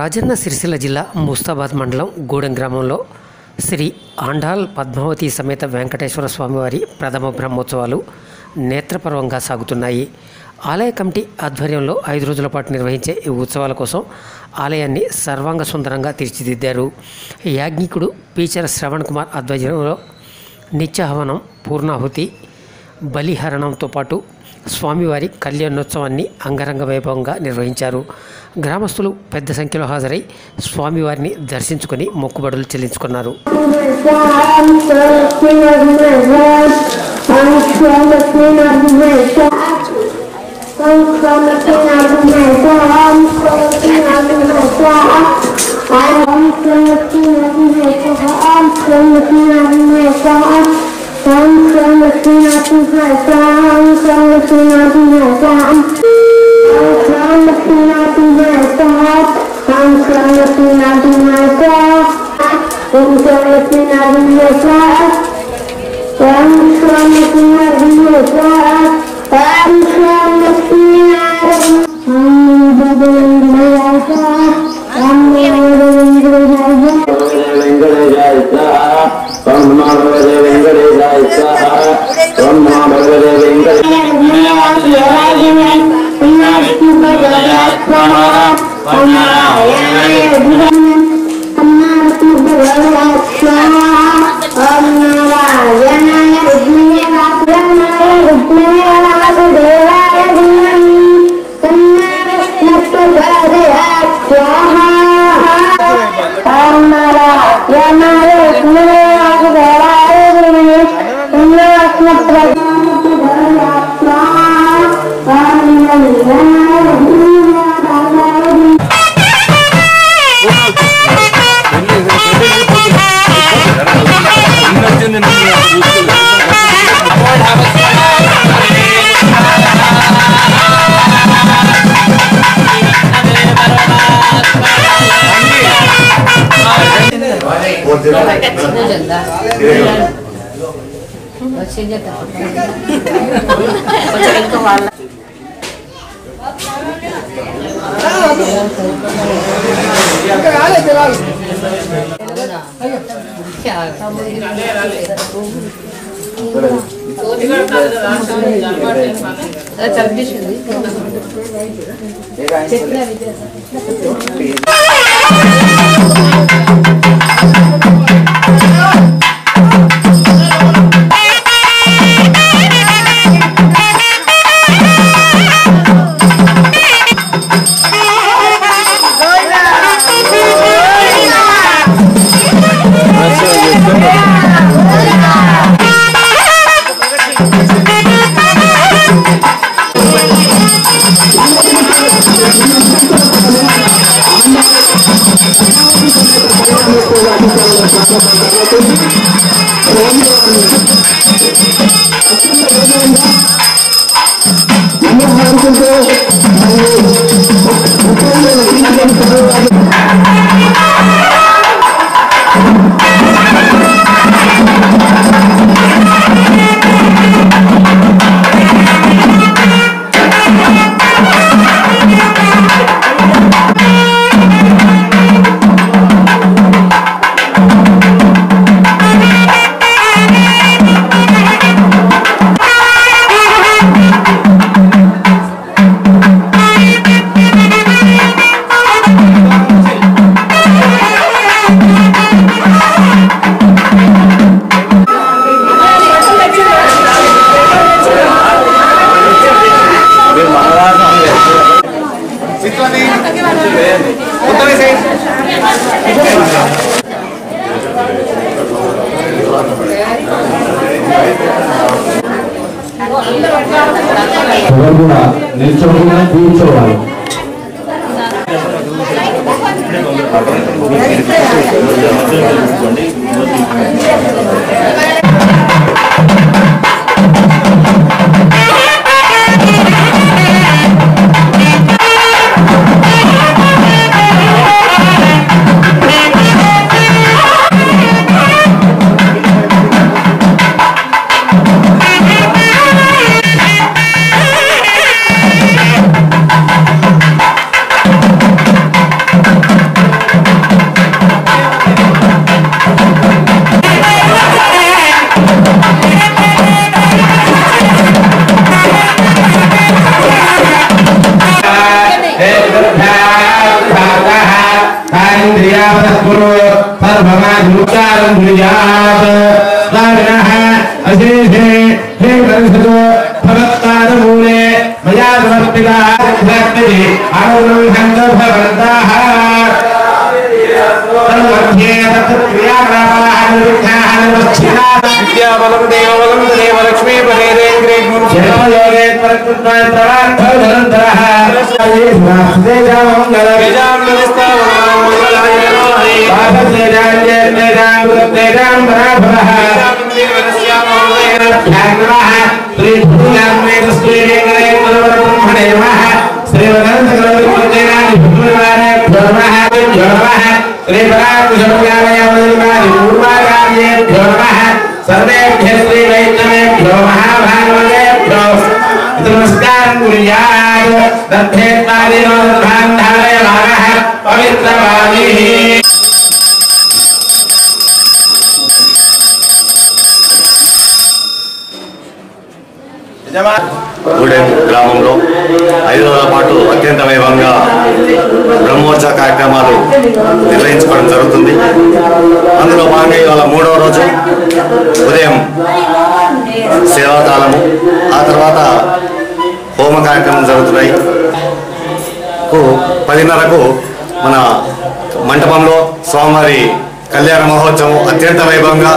రాజన్న సిరిసిల్ల జిల్లా ముస్తాబాద్ మండలం గూడెం గ్రామంలో శ్రీ ఆండాల్ పద్మావతి సమేత వెంకటేశ్వర స్వామివారి ప్రథమ బ్రహ్మోత్సవాలు నేత్రపర్వంగా సాగుతున్నాయి ఆలయ కమిటీ ఆధ్వర్యంలో ఐదు రోజుల పాటు నిర్వహించే ఈ ఉత్సవాల కోసం ఆలయాన్ని సర్వాంగ సుందరంగా తీర్చిదిద్దారు యాజ్ఞికుడు పీచర శ్రవణ్ కుమార్ ఆధ్వర్యంలో నిత్యహవనం పూర్ణాహుతి బలిహరణంతో పాటు స్వామివారి కళ్యాణోత్సవాన్ని అంగరంగ వైభవంగా నిర్వహించారు గ్రామస్తులు పెద్ద సంఖ్యలో హాజరై స్వామివారిని దర్శించుకొని మొక్కుబడులు చెల్లించుకున్నారు వెంకటేశాయ ఓం నమో భగవతే వెంకటేశాయ ఓం నమో భగవతే వెంకటేశాయ ఎవరు కూడా నిల్చోకుండా కూర్చోవాలి Thank भगवान् कुर्यात् स्वामिनः अशेषे हे परिषदो भगवत्पादमूले मया समर्पिताः भक्तिः अनुगृह्णन्त भवन्तः तन्मध्ये तत्क्रियाकलापाः निरुद्धाः निरस्थिताः విద్యాబలం దేవబలం దేవలక్ష్మీ పదేంద్రే జన్మయోగే ప్రకృత్వైతరార్థధనంతరः గజాం सर्वेभ्य श्री वैष्णवेभ्यो महाभागवतेभ्यो नमस्कारं कुर्यात् दद्धेत्वादिनो दर्भान्धारय वारः पवित्रवादिः గూడెం గ్రామంలో ఐదు రోజుల పాటు అత్యంత వైభవంగా బ్రహ్మోత్సవ కార్యక్రమాలు నిర్వహించుకోవడం జరుగుతుంది అందులో భాగంగా ఇవాళ మూడవ రోజు ఉదయం సేవాకాలము ఆ తర్వాత హోమ కార్యక్రమం జరుగుతున్నాయి కు పదిన్నరకు మన మంటపంలో స్వామివారి కళ్యాణ మహోత్సవం అత్యంత వైభవంగా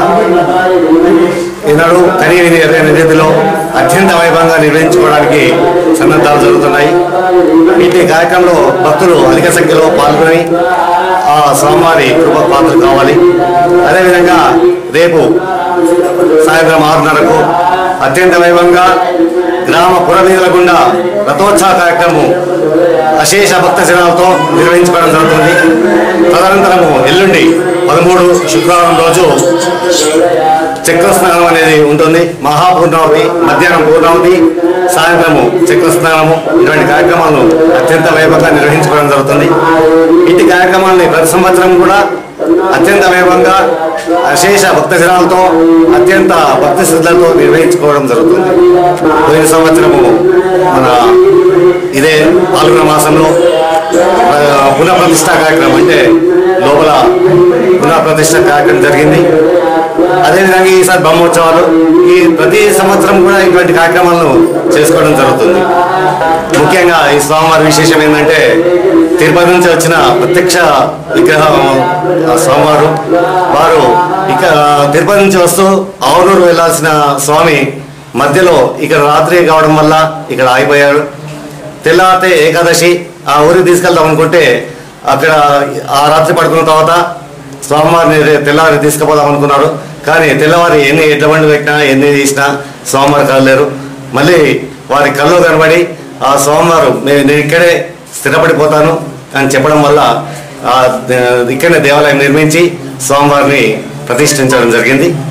ఈనాడు కనీవిని ఎర్రని రీతిలో అత్యంత వైభవంగా నిర్వహించుకోవడానికి సన్నద్ధాలు జరుగుతున్నాయి ఇటు కార్యక్రమంలో భక్తులు అధిక సంఖ్యలో పాల్గొని ఆ స్వామివారి కృప పాత్ర కావాలి అదేవిధంగా రేపు సాయంత్రం ఆరున్నరకు అత్యంత వైభవంగా గ్రామ పురవీధుల గుండా రథోత్సవ కార్యక్రమం అశేష భక్త జనాలతో నిర్వహించుకోవడం జరుగుతుంది తదనంతరము ఎల్లుండి పదమూడు శుక్రవారం రోజు చక్రస్నానం అనేది ఉంటుంది మహాపూర్ణావతి మధ్యాహ్నం పూర్ణావతి సాయంత్రము చక్రస్నానము ఇటువంటి కార్యక్రమాలను అత్యంత వైభవంగా నిర్వహించుకోవడం జరుగుతుంది ఇటు కార్యక్రమాలని ప్రతి సంవత్సరం కూడా అత్యంత వైభవంగా అశేష భక్త జనాలతో అత్యంత భక్తి శ్రద్ధలతో నిర్వహించుకోవడం జరుగుతుంది పోయిన సంవత్సరము మన ఇదే పాల్గొన మాసంలో ఆ, పునఃప్రతిష్ఠ కార్యక్రమం అంటే లోపల పునఃప్రతిష్ఠ కార్యక్రమం జరిగింది అదేవిధంగా ఈసారి బ్రహ్మోత్సవాలు ఈ ప్రతి సంవత్సరం కూడా ఇటువంటి కార్యక్రమాలను చేసుకోవడం జరుగుతుంది ముఖ్యంగా ఈ స్వామివారి విశేషం ఏంటంటే తిరుపతి నుంచి వచ్చిన ప్రత్యక్ష విగ్రహం ఆ స్వామివారు వారు ఇక తిరుపతి నుంచి వస్తూ ఆవునూరు వెళ్ళాల్సిన స్వామి మధ్యలో ఇక్కడ రాత్రి కావడం వల్ల ఇక్కడ ఆగిపోయాడు తెల్లారితే ఏకాదశి ఆ ఊరికి తీసుకెళ్దాం అనుకుంటే అక్కడ ఆ రాత్రి పడుకున్న తర్వాత స్వామివారిని రే- తెల్లవారి తీసుకుపోదాం అనుకున్నాడు కానీ తెల్లవారి ఎన్ని ఎడ్ల బండి పెట్టినా ఎన్ని చేసినా స్వామివారు కలలేరు మళ్ళీ వారి కళ్ళు కనబడి ఆ స్వామివారు నేను నేను ఇక్కడే స్థిరపడిపోతాను అని చెప్పడం వల్ల ఆ ద- ఇక్కడనే దేవాలయం నిర్మించి స్వామివారిని ప్రతిష్ఠించడం జరిగింది